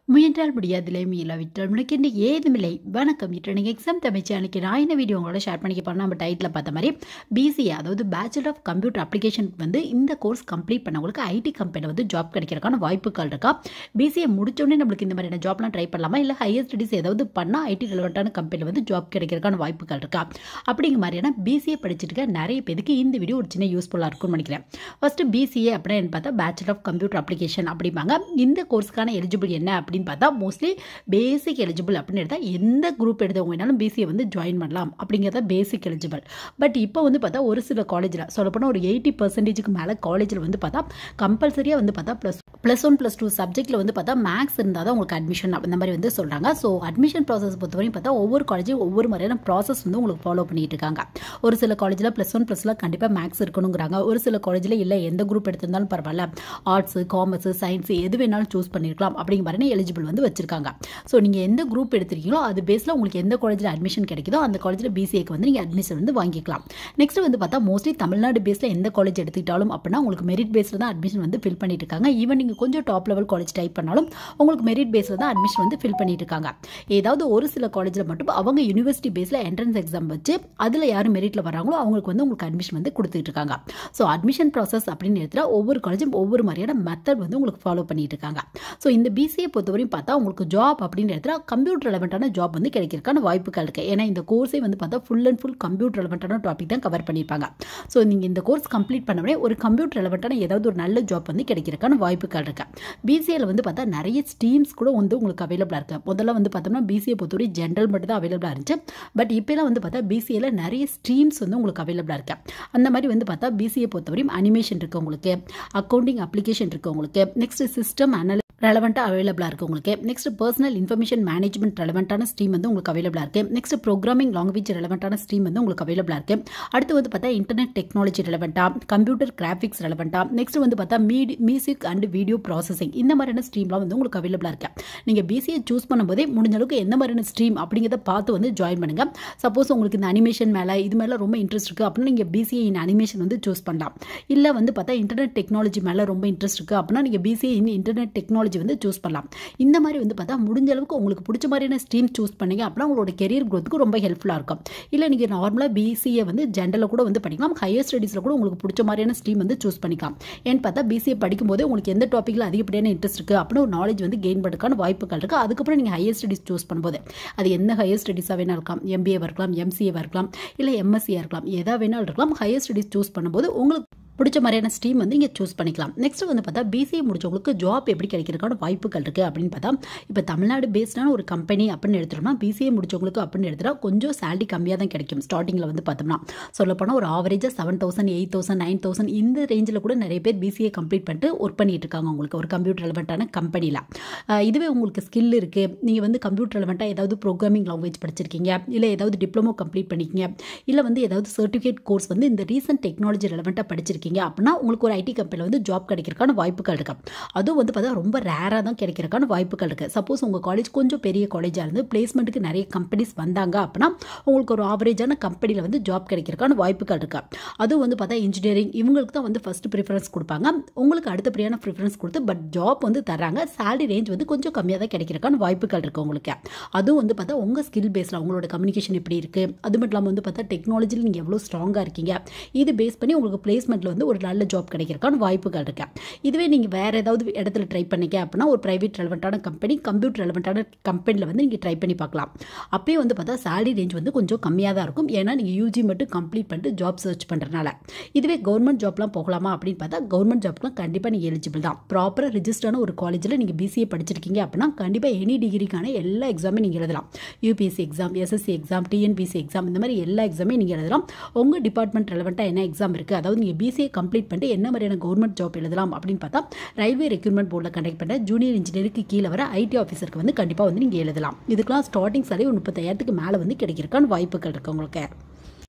முயன்றால் முடியாதில்லை மீளாவிட்டால் முனக்கென்று ஏதுமில்லை வணக்கம் இன்று நீங்கள் எக்ஸாம் தமிச்சு அன்றைக்கி நான் என்ன வீடியோ உங்களோட ஷேர் பண்ணிக்க போகிறேன் நம்ம டைட்டில் பார்த்த மாதிரி பிசிஏ அதாவது பேச்சுலர் ஆஃப் கம்ப்யூட்டர் அப்ளிகேஷன் வந்து இந்த கோர்ஸ் கம்ப்ளீட் பண்ணவங்களுக்கு ஐடி கம்பெனியில் வந்து ஜாப் கிடைக்கிறதுக்கான வாய்ப்புகள் இருக்கா பிசிஏ முடிச்சோடனே நம்மளுக்கு இந்த மாதிரியான ஜாப்லாம் ட்ரை பண்ணலாமா இல்லை ஹையர் ஸ்டடிஸ் ஏதாவது பண்ணால் ஐடி ரிலவெண்ட்டான கம்பெனியில் வந்து ஜாப் கிடைக்கிறதுக்கான வாய்ப்புகள் இருக்கா அப்படிங்கிற மாதிரியான பிசிஏ படிச்சுட்டு இருக்க நிறைய பேருக்கு இந்த வீடியோ ஒரு சின்ன யூஸ்ஃபுல்லாக இருக்கும்னு நினைக்கிறேன் ஃபஸ்ட்டு பிசிஏ அப்படின்னு பார்த்தா பேச்சுலர் ஆஃப் கம்ப்யூட்டர் அப்ளிகேஷன் அப்படிம்பாங்க இந்த கோர்ஸ்க்கான எலிஜிபிள் என்ன அப்படின்னு பார்த்தா மோஸ்ட்லி பேசிக் எலிஜிபிள் அப்படின்னு எடுத்தால் எந்த குரூப் எடுத்தவங்க வேணாலும் பிசிஏ வந்து ஜாயின் பண்ணலாம் அப்படிங்கிறத பேசிக் எலிஜிபிள் பட் இப்போ வந்து பார்த்தா ஒரு சில காலேஜில் சொல்லப்போனால் ஒரு எயிட்டி பர்சன்டேஜுக்கு மேலே காலேஜில் வந்து பார்த்தா கம்பல்சரியாக வந்து பார்த்தா plus plus one plus two சப்ஜெக்ட்டில் வந்து பார்த்தா மேக்ஸ் இருந்தால் தான் உங்களுக்கு அட்மிஷன் அந்த மாதிரி வந்து சொல்கிறாங்க ஸோ அட்மிஷன் ப்ராசஸ் பொறுத்தவரையும் பார்த்தா ஒவ்வொரு காலேஜும் ஒவ்வொரு மாதிரியான ப்ராசஸ் வந்து உங்களுக்கு ஃபாலோ பண்ணிட்டு இருக்காங்க ஒரு சில காலேஜில் ப்ளஸ் ஒன் ப்ளஸில் கண்டிப்பாக மேக்ஸ் இருக்கணுங்கிறாங்க ஒரு சில காலேஜில் இல்லை எந்த குரூப் எடுத்திருந்தாலும் பரவாயில்ல ஆர்ட்ஸு காமர்ஸு சயின்ஸ் எது வேணாலும் சூஸ் பண்ணியிருக்கலாம் அப்படிங்கிற மாதிரி எலிஜிபிள் வந்து வச்சிருக்காங்க ஸோ நீங்கள் எந்த குரூப் எடுத்திருக்கீங்களோ அது பேஸில் உங்களுக்கு எந்த காலேஜில் அட்மிஷன் கிடைக்குதோ அந்த காலேஜில் பிசிஏக்கு வந்து நீங்கள் அட்மிஷன் வந்து வாங்கிக்கலாம் நெக்ஸ்ட் வந்து பார்த்தா மோஸ்ட்லி தமிழ்நாடு பேஸில் எந்த காலேஜ் எடுத்துக்கிட்டாலும் அப்படின்னா உங்களுக்கு மெரிட் பேஸில் தான் அட்மிஷன் வந்து ஃபில் பண்ணிட்டு இருக்காங்க ஈவன் நீங்கள் கொஞ்சம் டாப் லெவல் காலேஜ் டைப் பண்ணாலும் உங்களுக்கு மெரிட் பேஸில் தான் அட்மிஷன் வந்து ஃபில் பண்ணிட்டு இருக்காங்க ஏதாவது ஒரு சில காலேஜில் மட்டும் அவங்க யூனிவர்சிட்டி பேஸில் என்ட்ரன்ஸ் எக்ஸாம் வச்சு அதில் யார் மெரிட்டில் வராங்களோ அவங்களுக்கு வந்து உங்களுக்கு அட்மிஷன் வந்து கொடுத்துட்டு இருக்காங்க ஸோ அட்மிஷன் ப்ராசஸ் அப்படின்னு எடுத்துகிட்டா ஒவ்வொரு காலேஜும் ஒவ்வொரு மாதிரியான மெத்தட் வந்து உங்களுக்கு ஃபாலோ பண்ணிட்டு இருக்காங்க ஸோ இந்த பிசிஏ பொறுத்தவரையும் பார்த்தா உங்களுக்கு ஜாப் அப்படின்னு எடுத்துகிட்டா கம்ப்யூட்டர் ரெலவெண்ட்டான ஜாப் வந்து கிடைக்கிறதுக்கான வாய்ப்புகள் இருக்குது ஏன்னா இந்த கோர்ஸே வந்து பார்த்தா ஃபுல் அண்ட் ஃபுல் கம்ப்யூட்டர் ரெலவெண்ட்டான டாபிக் தான் கவர் பண்ணியிருப்பாங்க ஸோ நீங்கள் இந்த கோர்ஸ் கம்ப்ளீட் பண்ணவே ஒரு கம்ப்யூட்டர் ரெலவெண்ட்டான ஏதாவது ஒரு நல்ல ஜாப் வந்து கிடைக்கிறதுக்கான வாய்ப்புகள் இருக்கு பிசிஏல வந்து பார்த்தா நிறைய ஸ்ட்ரீம்ஸ் கூட வந்து உங்களுக்கு அவைலபிளாக இருக்கு முதல்ல வந்து பார்த்தோம்னா பிசிஏ பொறுத்தவரை ஜென்ரல் மட்டும் தான் அவைலபிளாக இருந்துச்சு பட் இப்போலாம் வந்து பார்த்தா பிசிஏல நிறைய ஸ்ட்ரீம்ஸ் வந்து உங்களுக்கு அவைலபிளாக இருக்கு அந்த மாதிரி வந்து பார்த்தா பிசிஏ பொறுத்தவரையும் அனிமேஷன் இருக்கு உங்களுக்கு அக்கௌண்டிங் அப்ளிகேஷன் இருக்கு உங்களுக்கு நெக்ஸ்ட் சிஸ்டம் அனல் ரெலவெண்ட்டாக அவைலபிளாக இருக்குது உங்களுக்கு நெக்ஸ்ட் பர்சனல் இன்ஃபர்மேஷன் மேனேஜ்மெண்ட் ரெலவெண்ட்டான ஸ்ட்ரீம் வந்து உங்களுக்கு அவைலபிளாக இருக்குது நெக்ஸ்ட் ப்ரோக்ராமிங் லாங்குவேஜ் ரெலவெண்ட்டான ஸ்ட்ரீம் வந்து உங்களுக்கு அவைலபிளாக இருக்குது அடுத்து வந்து பார்த்தா இன்டர்நெட் டெக்னாலஜி ரெலவெண்ட்டாக கம்ப்யூட்டர் கிராஃபிக்ஸ் ரெலவெண்ட்டாக நெக்ஸ்ட் வந்து பார்த்தா MIDI music and video processing இந்த மாதிரியான ஸ்ட்ரீம்லாம் வந்து உங்களுக்கு அவைலபிளாக இருக்கு நீங்கள் பிசிஏ சூஸ் பண்ணும்போதே முடிஞ்ச அளவுக்கு எந்த மாதிரியான ஸ்ட்ரீம் அப்படிங்கிறத பார்த்து வந்து ஜாயின் பண்ணுங்கள் சப்போஸ் உங்களுக்கு இந்த அனிமேஷன் மேலே இது மேலே ரொம்ப இன்ட்ரெஸ்ட் இருக்குது அப்படின்னா நீங்கள் பிசிஏ இன் அனிமேஷன் வந்து சூஸ் பண்ணலாம் இல்லை வந்து பார்த்தா இன்டர்நெட் டெக்னாலஜி மேலே ரொம்ப இன்ட்ரெஸ்ட் இருக்குது அப்படின்னா நீங்கள் பிசிஏ இன் இன்டர்நெட் டெக்னாலஜி வந்து சூஸ் பண்ணலாம் இந்த மாதிரி வந்து பார்த்தா முடிஞ்ச அளவுக்கு உங்களுக்கு பிடிச்ச மாதிரியான ஸ்ட்ரீம் சூஸ் பண்ணீங்க அப்படின்னா உங்களோட கெரியர் க்ரோத்துக்கு ரொம்ப ஹெல்ப்ஃபுல்லாக இருக்கும் இல்லை நீங்கள் நார்மலாக பிசிஏ வந்து ஜென்ரலில் கூட வந்து படிக்கலாம் ஹையர் ஸ்டடீஸில் கூட உங்களுக்கு பிடிச்ச மாதிரியான ஸ்ட்ரீம் வந்து சூஸ் பண்ணிக்கலாம் ஏன்னு பார்த்தா பிசிஏ படிக்கும்போது உங்களுக்கு எந்த டாப்பிக்கில் அதிகப்படியான இன்ட்ரெஸ்ட் இருக்குது அப்படின்னு ஒரு நாலேஜ் வந்து கெயின் பண்ணுறதுக்கான வாய்ப்புகள் இருக்குது அதுக்கப்புறம் நீங்கள் ஹையர் ஸ்டடீஸ் சூஸ் பண்ணும்போது அது எந்த ஹையர் ஸ்டடீஸாக வேணாலும் இருக்கலாம் எம்பிஏவாக இருக்கலாம் எம்சிஏவாக இருக்கலாம் இல்லை எம்எஸ்சியாக இருக்கலாம் எதாக வேணாலும் இருக்கலாம் ஹையர் ஸ்டடீஸ் சூஸ் பண்ணும்போது உங்களுக்கு பிடிச்ச மாதிரியான ஸ்ட்ரீம் வந்து இங்கே சூஸ் பண்ணிக்கலாம் நெக்ஸ்ட் வந்து பார்த்தா பிசிஏ முடிச்சவங்களுக்கு ஜாப் எப்படி கிடைக்கிறதுக்கான வாய்ப்புகள் இருக்குது அப்படின்னு பார்த்தா இப்போ தமிழ்நாடு பேஸ்டான ஒரு கம்பெனி அப்படின்னு எடுத்துட்டோம்னா பிசிஏ முடிச்சவங்களுக்கு அப்படின்னு எடுத்துட்டா கொஞ்சம் சேலரி கம்மியாக தான் கிடைக்கும் ஸ்டார்டிங்கில் வந்து பார்த்தோம்னா சொல்லப்போனால் ஒரு ஆவரேஜாக seven thousand eight thousand nine thousand இந்த ரேஞ்சில் கூட நிறைய பேர் பிசிஏ கம்ப்ளீட் பண்ணிட்டு ஒர்க் பண்ணிட்டு இருக்காங்க உங்களுக்கு ஒரு கம்ப்யூட்டர் ரெலவெண்ட்டான கம்பெனியில் இதுவே உங்களுக்கு ஸ்கில் இருக்குது நீங்கள் வந்து கம்ப்யூட்டர் ரெலவெண்ட்டாக ஏதாவது ப்ரோக்ராமிங் லாங்குவேஜ் படிச்சிருக்கீங்க இல்லை ஏதாவது டிப்ளமோ கம்ப்ளீட் பண்ணிக்கிங்க இல்லை வந்து ஏதாவது சர்டிஃபிகேட் கோர்ஸ் வந்து இந்த ரீசன்ட் டெக்னாலஜி ரெலவெண்ட்டாக படிச்சிருக்கீங்க இருக்கீங்க அப்படின்னா உங்களுக்கு ஒரு ஐடி கம்பெனியில் வந்து ஜாப் கிடைக்கிறதுக்கான வாய்ப்புகள் இருக்கு அதுவும் வந்து பார்த்தா ரொம்ப ரேராக தான் கிடைக்கிறதுக்கான வாய்ப்புகள் இருக்குது சப்போஸ் உங்கள் காலேஜ் கொஞ்சம் பெரிய காலேஜாக இருந்து பிளேஸ்மெண்ட்டுக்கு நிறைய கம்பெனிஸ் வந்தாங்க அப்படின்னா உங்களுக்கு ஒரு ஆவரேஜான கம்பெனியில் வந்து ஜாப் கிடைக்கிறதுக்கான வாய்ப்புகள் இருக்கு அதுவும் வந்து பார்த்தா இன்ஜினியரிங் இவங்களுக்கு தான் வந்து ஃபஸ்ட்டு ப்ரிஃபரன்ஸ் கொடுப்பாங்க உங்களுக்கு அடுத்தபடியான ப்ரிஃபரன்ஸ் கொடுத்து பட் ஜாப் வந்து தராங்க சேலரி ரேஞ்ச் வந்து கொஞ்சம் கம்மியாக தான் கிடைக்கிறதுக்கான வாய்ப்புகள் இருக்குது உங்களுக்கு அதுவும் வந்து பார்த்தா உங்கள் ஸ்கில் பேஸில் உங்களோட கம்யூனிகேஷன் எப்படி இருக்குது அது மட்டும் இல்லாமல் வந்து பார்த்தா டெக்னாலஜியில் நீங்கள் எவ்வளோ ஸ்ட்ராங்காக இருக்கீங்க இது பேஸ் பண்ணி உங்களுக்கு பிளேஸ்மெண்ட்டில் வந்து ஒரு நல்ல ஜாப் கிடைக்கிறதுக்கான வாய்ப்புகள் இருக்கு இதுவே நீங்கள் வேறு ஏதாவது இடத்துல ட்ரை பண்ணிக்க அப்படின்னா ஒரு ப்ரைவேட் ரெலவெண்ட்டான கம்பெனி கம்ப்யூட்டர் ரெலவெண்ட்டான கம்பெனியில் வந்து நீங்கள் ட்ரை பண்ணி பார்க்கலாம் அப்பயே வந்து பார்த்தா சேலரி ரேஞ்ச் வந்து கொஞ்சம் கம்மியாக தான் இருக்கும் ஏன்னா நீங்கள் யூஜி மட்டும் கம்ப்ளீட் பண்ணிட்டு ஜாப் சர்ச் பண்ணுறதுனால இதுவே கவர்மெண்ட் ஜாப்லாம் போகலாமா அப்படின்னு பார்த்தா கவர்மெண்ட் ஜாப்லாம் கண்டிப்பாக நீங்கள் எலிஜிபிள் தான் ப்ராப்பராக ரிஜிஸ்டரான ஒரு காலேஜில் நீங்கள் பிசிஏ படிச்சிருக்கீங்க அப்படின்னா கண்டிப்பாக எனி டிகிரிக்கான எல்லா எக்ஸாமே நீங்கள் எழுதலாம் UPSC exam SSC exam TNPSC exam இந்த மாதிரி எல்லா எக்ஸாமே நீங்கள் எழுதலாம் உங்கள் டிபார்ட்மெண்ட் ரெலவெண்ட்டாக என்ன எக்ஸாம் இருக்குது அதாவது நீங்கள் பிசிஏ கம்ப்ளீட் பண்ணிட்டு என்ன மாதிரியான கவர்மெண்ட் ஜாப் எழுதலாம் அப்படின்னு பார்த்தா ரயில்வே ரெக்ரூட்மெண்ட் போர்டில் கண்டக்ட் பண்ண ஜூனியர் இன்ஜினியருக்கு கீழே வர ஐடி ஆஃபீஸருக்கு வந்து கண்டிப்பாக வந்து நீங்கள் எழுதலாம் இதுக்கெல்லாம் ஸ்டார்டிங் சாரி ஒரு முப்பத்தாயிரத்துக்கு மேலே வந்து கிடைக்கிறதுக்கான வாய்ப்புகள் இருக்குது உங்களுக்கு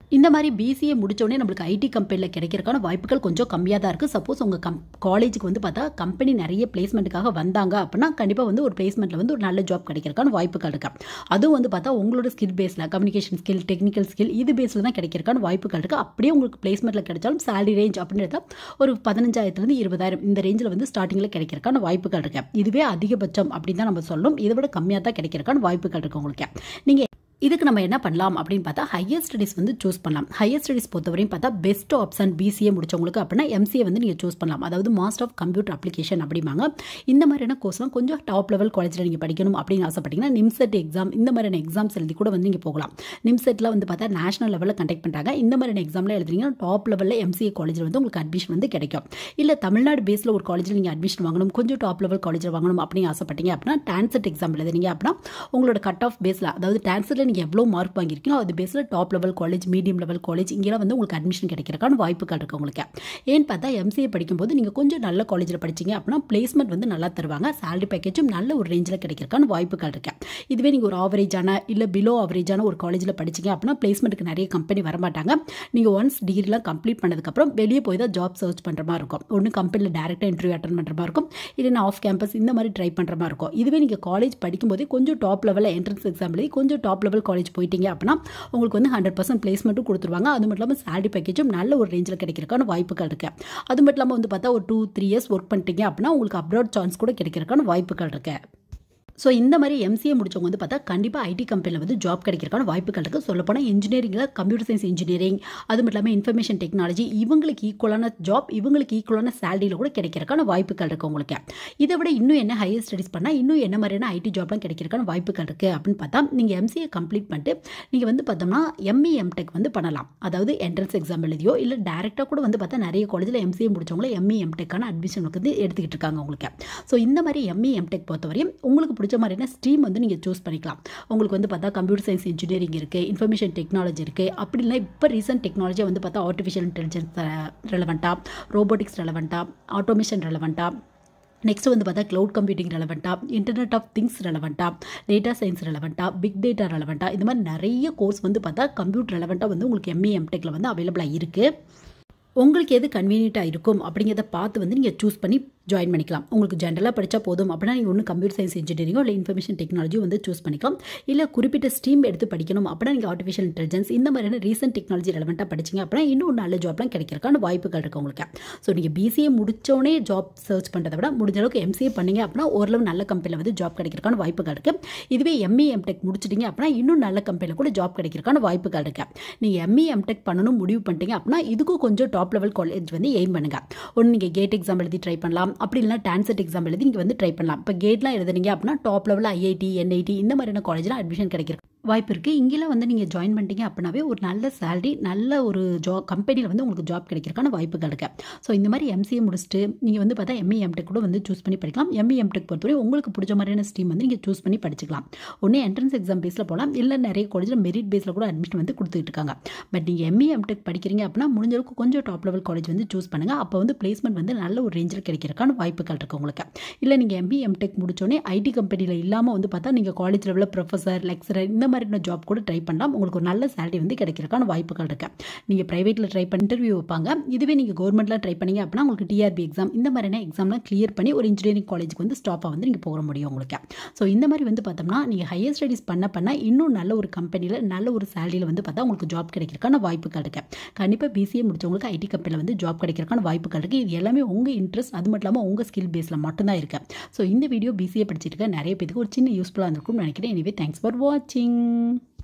இந்த மாதிரி பிசிஏ முடித்தோடனே நம்மளுக்கு ஐடி கம்பெனியில் கிடைக்கிறதுக்கான வாய்ப்புகள் கொஞ்சம் கம்மியாக தான் இருக்குது சப்போஸ் உங்கள் கம் காலேஜுக்கு வந்து பார்த்தா கம்பெனி நிறைய பிளேஸ்மெண்ட்டுக்காக வந்தாங்க அப்படின்னா கண்டிப்பாக வந்து ஒரு பிளேஸ்மெண்ட்டில் வந்து ஒரு நல்ல ஜாப் கிடைக்கிறதுக்கான வாய்ப்புகள் இருக்கு அதுவும் வந்து பார்த்தா உங்களோட ஸ்கில் பேஸில் கம்யூனிகேஷன் ஸ்கில் டெக்னிக்கல் ஸ்கில் இது பேஸில் தான் கிடைக்கிறதுக்கான வாய்ப்புகள் இருக்குது அப்படியே உங்களுக்கு பிளேஸ்மெண்ட்டில் கிடைச்சாலும் சேலரி ரேஞ்ச் அப்படின்றத ஒரு பதினஞ்சாயிரத்துலேருந்து இருபதாயிரம் இந்த ரேஞ்சில் வந்து ஸ்டார்டிங்கில் கிடைக்கிறதுக்கான வாய்ப்புகள் இருக்கு இதுவே அதிகபட்சம் அப்படின்னு தான் நம்ம சொல்லணும் இதை விட கம்மியாக தான் கிடைக்கிறதுக்கான வாய்ப்புகள் இருக்குது உங்களுக்கு நீங்கள் இதுக்கு நம்ம என்ன பண்ணலாம் அப்படின்னு பார்த்தா ஹையர் ஸ்டடிஸ் வந்து சூஸ் பண்ணலாம் ஹையர் ஸ்டடிஸ் பொறுத்தவரையும் பார்த்தா பெஸ்ட் ஆப்ஷன் பிசிஏ முடிச்சவங்களுக்கு அப்படின்னா எம்சிஏ வந்து நீங்கள் சூஸ் பண்ணலாம் அதாவது மாஸ்டர் ஆஃப் கம்ப்யூட்டர் அப்ளிகேஷன் அப்படிம்பாங்க இந்த மாதிரியான கோர்ஸ்லாம் கொஞ்சம் டாப் லெவல் காலேஜில் நீங்கள் படிக்கணும் அப்படின்னு ஆசைப்பட்டீங்கன்னா நிம்செட் எக்ஸாம் இந்த மாதிரியான எக்ஸாம்ஸ் எழுதி கூட வந்து நீங்கள் போகலாம் நிம்செட்டில் வந்து பார்த்தா நேஷனல் லெவலில் கண்டக்ட் பண்ணுறாங்க இந்த மாதிரியான எக்ஸாமில் எழுதுறீங்கன்னா டாப் லெவலில் எம்சிஏ காலேஜில் வந்து உங்களுக்கு அட்மிஷன் வந்து கிடைக்கும் இல்லை தமிழ்நாடு பேஸில் ஒரு காலேஜில் நீங்கள் அட்மிஷன் வாங்கணும் கொஞ்சம் டாப் லெவல் காலேஜில் வாங்கணும் அப்படின்னு ஆசைப்பட்டீங்க அப்படின்னா டான்செட் எக்ஸாம் எழுதுறீங்க அப்படின்னா உங்களோட கட் ஆஃப் பேஸில் அதாவது டான்செட்டில் நீங்கள் எவ்வளோ மார்க் வாங்கியிருக்கீங்களோ அது பேஸில் top level college medium level college இங்கெல்லாம் வந்து உங்களுக்கு அட்மிஷன் கிடைக்கிறக்கான வாய்ப்புகள் இருக்குது உங்களுக்கு ஏன்னு பார்த்தா எம்சிஏ படிக்கும்போது நீங்கள் கொஞ்சம் நல்ல காலேஜில் படிச்சீங்க அப்படின்னா பிளேஸ்மெண்ட் வந்து நல்லா தருவாங்க சேலரி பேக்கேஜும் நல்ல ஒரு ரேஞ்சில் கிடைக்கிறக்கான வாய்ப்புகள் இருக்கு இதுவே நீங்கள் ஒரு ஆவரேஜான இல்லை பிலோ ஆவரேஜான ஒரு காலேஜில் படிச்சீங்க அப்படின்னா பிளேஸ்மெண்ட்டுக்கு நிறைய கம்பெனி வரமாட்டாங்க நீங்கள் ஒன்ஸ் டிகிரிலாம் கம்ப்ளீட் பண்ணதுக்கப்புறம் வெளியே போய் தான் ஜாப் சர்ச் பண்ணுற மாதிரி இருக்கும் ஒன்று கம்பெனியில் டேரெக்டாக இன்டர்வியூ அட்டன் பண்ணுற மாதிரி இருக்கும் இல்லைன்னா ஆஃப் கேம்பஸ் இந்த மாதிரி ட்ரை பண்ணுற மாதிரி இருக்கும் இதுவே நீங்கள் காலேஜ் படிக்கும்போதே கொஞ்சம் டாப் லெவலில் என்ட்ரன்ஸ் எக்ஸாம் எழுதி கொஞ்சம் டாப் லெவல் காலேஜ் போயிட்டீங்க அப்படின்னா உங்களுக்கு வந்து ஹண்ட்ரட் பர்சன்ட் பிளேஸ்மெண்ட்டும் கொடுத்துருவாங்க அது மட்டும் இல்லாமல் சேலரி பேக்கேஜும் நல்ல ஒரு ரேஞ்சில் கிடைக்கிறக்கான வாய்ப்புகள் இருக்குது அது மட்டும் இல்லாமல் வந்து பார்த்தா ஒரு டூ த்ரீ இயர்ஸ் ஒர்க் பண்ணிட்டீங்க அப்படின்னா உங்களுக்கு அப்ராட் சான்ஸ் கூட கிடைக்கிறக்கான வாய்ப்புகள் இருக்குது ஸோ இந்த மாதிரி எம்சிஏ முடிச்சவங்க வந்து பார்த்தா கண்டிப்பாக ஐடி கம்பெனியில் வந்து ஜாப் கிடைக்கிறக்கான வாய்ப்புகள் இருக்குது சொல்லப்போனால் இன்ஜினியரிங்கில் கம்ப்யூட்டர் சயின்ஸ் இன்ஜினியரிங் அது மட்டும் இல்லாமல் இன்ஃபர்மேஷன் டெக்னாலஜி இவங்களுக்கு ஈக்குவலான ஜாப் இவங்களுக்கு ஈக்குவலான சேலரியில் கூட கிடைக்கிறக்கான வாய்ப்புகள் இருக்குது உங்களுக்கு இதை விட இன்னும் என்ன ஹையர் ஸ்டடிஸ் பண்ணால் இன்னும் என்ன மாதிரியான ஐடி ஜாப்லாம் கிடைக்கிறக்கான வாய்ப்புகள் இருக்குது அப்படின்னு பார்த்தா நீங்கள் எம்சிஏ கம்ப்ளீட் பண்ணிட்டு நீங்கள் வந்து பார்த்தோம்னா எம்இ எம்டெக் வந்து பண்ணலாம் அதாவது என்ட்ரன்ஸ் எக்ஸாம் எழுதியோ இல்லை டேரெக்டாக கூட வந்து பார்த்தா நிறைய காலேஜில் எம்சிஏ முடிச்சவங்கள எம்இ எம்டெக்கான அட்மிஷன் வந்து எடுத்துக்கிட்டு இருக்காங்க உங்களுக்கு ஸோ இந்த மாதிரி எம்இ எம்டெக் பொறுத்தவரையும் உங்களுக்கு பிடிச்ச மாதிரியான ஸ்ட்ரீம் வந்து நீங்கள் சூஸ் பண்ணிக்கலாம் உங்களுக்கு வந்து பார்த்தா கம்ப்யூட்டர் சயின்ஸ் இன்ஜினியரிங் இருக்குது இன்ஃபர்மேஷன் டெக்னாலஜி இருக்குது அப்படி இல்லை இப்போ ரீசெண்ட் டெக்னாலஜியை வந்து பார்த்தா ஆர்டிஃபிஷியல் இன்டெலிஜென்ஸ் ரெலவெண்ட்டாக ரோபோட்டிக்ஸ் ரெலவெண்ட்டாக ஆட்டோமேஷன் ரெலவெண்ட்டாக நெக்ஸ்ட் வந்து பார்த்தா க்ளவுட் கம்ப்யூட்டிங் ரெலவெண்ட்டாக இன்டர்நெட் ஆஃப் திங்ஸ் ரெலவெண்ட்டாக டேட்டா சயின்ஸ் ரெலவெண்ட்டாக பிக் டேட்டா ரெலவெண்ட்டாக இது மாதிரி நிறைய கோர்ஸ் வந்து பார்த்தா கம்ப்யூட்டர் ரெலவெண்ட்டாக வந்து உங்களுக்கு எம்ஏ எம்டெக்கில் வந்து அவைலபிளாக இருக்குது உங்களுக்கு எது கன்வீனியண்ட்டாக இருக்கும் அப்படிங்கிறத பார்த்து வந்து நீங்கள் சூஸ் பண்ணி ஜாயின் பண்ணிக்கலாம் உங்களுக்கு ஜென்ரலாக படித்தா போதும் அப்படின்னா நீங்கள் ஒன்று கம்ப்யூட்டர் சயின்ஸ் இன்ஜினியரிங்கோ இல்லை இன்ஃபர்மேஷன் டெக்னாலஜியோ வந்து சூஸ் பண்ணிக்கலாம் இல்லை குறிப்பிட்ட ஸ்ட்ரீம் எடுத்து படிக்கணும் அப்படின்னா நீங்கள் ஆர்டிஃபிஷியல் இன்டெலிஜென்ஸ் இந்த மாதிரியான ரீசெண்ட் டெக்னாலஜி ரெலவெண்ட்டாக படிச்சிங்க அப்படின்னா இன்னும் நல்ல ஜாப்லாம் கிடைக்கிறக்கான வாய்ப்புகள் இருக்குது உங்களுக்கு ஸோ நீங்கள் பிசிஏ முடித்தோடனே ஜாப் சர்ச் பண்ணுறதை விட முடிஞ்ச அளவுக்கு எம்சிஏ பண்ணீங்க அப்படின்னா ஓரளவு நல்ல கம்பெனியில் வந்து ஜாப் கிடைக்கிறக்கான வாய்ப்புகள் இருக்குது இதுவே எம்ஏ எம்டெக் முடிச்சிட்டிங்க அப்படின்னா இன்னும் நல்ல கம்பெனியில் கூட ஜாப் கிடைக்கிறக்கான வாய்ப்புகள் இருக்குது நீங்கள் எம்ஏ எம்டெக் பண்ணணும் முடிவு பண்ணிட்டீங்க அப்படின்னா இதுக்கும் கொஞ்சம் டாப் லெவல் காலேஜ் வந்து எய்ம் பண்ணுங்கள் ஒன்று நீங்கள் கேட் எக்ஸாம் எழுதி ட்ரை பண்ணலாம் அப்படி இல்லைனா டான்செட் எக்ஸாம் எழுதி நீங்கள் வந்து ட்ரை பண்ணலாம் இப்போ கேட்லாம் எழுதுனீங்க அப்படின்னா டாப் லெவலில் ஐஐடி என்ஐடி இந்த மாதிரியான காலேஜில் அட்மிஷன் கிடைக்கிற வாய்ப்பு இருக்குது இங்கெல்லாம் வந்து நீங்கள் ஜாயின் பண்ணிட்டீங்க அப்படின்னாவே ஒரு நல்ல சேலரி நல்ல ஒரு ஜா கம்பெனியில் வந்து உங்களுக்கு ஜாப் கிடைக்கிறக்கான வாய்ப்புகள் இருக்குது ஸோ இந்த மாதிரி எம்சிஏ முடிச்சுட்டு நீங்கள் வந்து பார்த்தா எம்இ எம்டெக் கூட வந்து சூஸ் பண்ணி படிக்கலாம் எம்இ எம்டெக் பொறுத்தவரை உங்களுக்கு பிடிச்ச மாதிரியான ஸ்ட்ரீம் வந்து நீங்கள் சூஸ் பண்ணி படிச்சுக்கலாம் ஒன்று என்ட்ரன்ஸ் எக்ஸாம் பேஸில் போகலாம் இல்லை நிறைய காலேஜில் மெரிட் பேஸில் கூட அட்மிஷன் வந்து கொடுத்துட்டு இருக்காங்க பட் நீங்கள் எம்இ எம்டெக் படிக்கிறீங்க அப்படின்னா முடிஞ்ச அளவுக்கு கொஞ்சம் டாப் லெவல் காலேஜ் வந்து சூஸ் பண்ணுங்கள் அப்போ வந்து பிளேஸ்மெண்ட் வந்து நல்ல ஒரு ரேஞ்சில் கிடைக்கிறக்கான வாய்ப்புகள் இருக்குது உங்களுக்கு இல்லை நீங்கள் எம்இ எம்டெக் முடிச்சோடனே ஐடி கம்பெனியில் இல்லாமல் வந்து பார்த்தா நீங்கள் காலேஜ் லெவலில் ப்ரொஃபஸர் லெக்சரர் இந்த மாதிரியான ஜாப் கூட ட்ரை பண்ணலாம் உங்களுக்கு ஒரு நல்ல சேலரி வந்து கிடைக்கிறக்கான வாய்ப்புகள் இருக்குது நீங்கள் ப்ரைவேட்டில் ட்ரை பண்ணி இன்டர்வியூ வைப்பாங்க இதுவே நீங்கள் கவர்மெண்ட்டில் ட்ரை பண்ணீங்க அப்படின்னா உங்களுக்கு டிஆர்பி எக்ஸாம் இந்த மாதிரியான எக்ஸாம்லாம் கிளியர் பண்ணி ஒரு இன்ஜினியரிங் காலேஜுக்கு வந்து ஸ்டாப்பாக வந்து நீங்கள் போக முடியும் உங்களுக்கு ஸோ இந்த மாதிரி வந்து பார்த்தோம்னா நீங்கள் ஹையர் ஸ்டடீஸ் பண்ண பண்ண இன்னும் நல்ல ஒரு கம்பெனியில் நல்ல ஒரு சேலரியில் வந்து பார்த்தா உங்களுக்கு ஜாப் கிடைக்கிறக்கான வாய்ப்புகள் இருக்குது கண்டிப்பாக பிசிஏ முடிச்சவங்களுக்கு ஐடி கம்பெனியில் வந்து ஜாப் கிடைக்கிறக்கான வாய்ப்புகள் இருக்குது இது எல்லாமே உங்கள் இன்ட்ரெஸ்ட் அது மட்டும் இல்லாமல் உங்கள் ஸ்கில் பேஸில் மட்டும்தான் இருக்குது ஸோ இந்த வீடியோ பிசிஏ படிச்சிட்டு இருக்க நிறைய பேருக்கு ஒரு சின்ன யூஸ்ஃபுல்லாக இருந்திருக்கும்னு நினைக்கிறேன் எனிவே தேங்க்ஸ் ஃபார் வாட்சிங்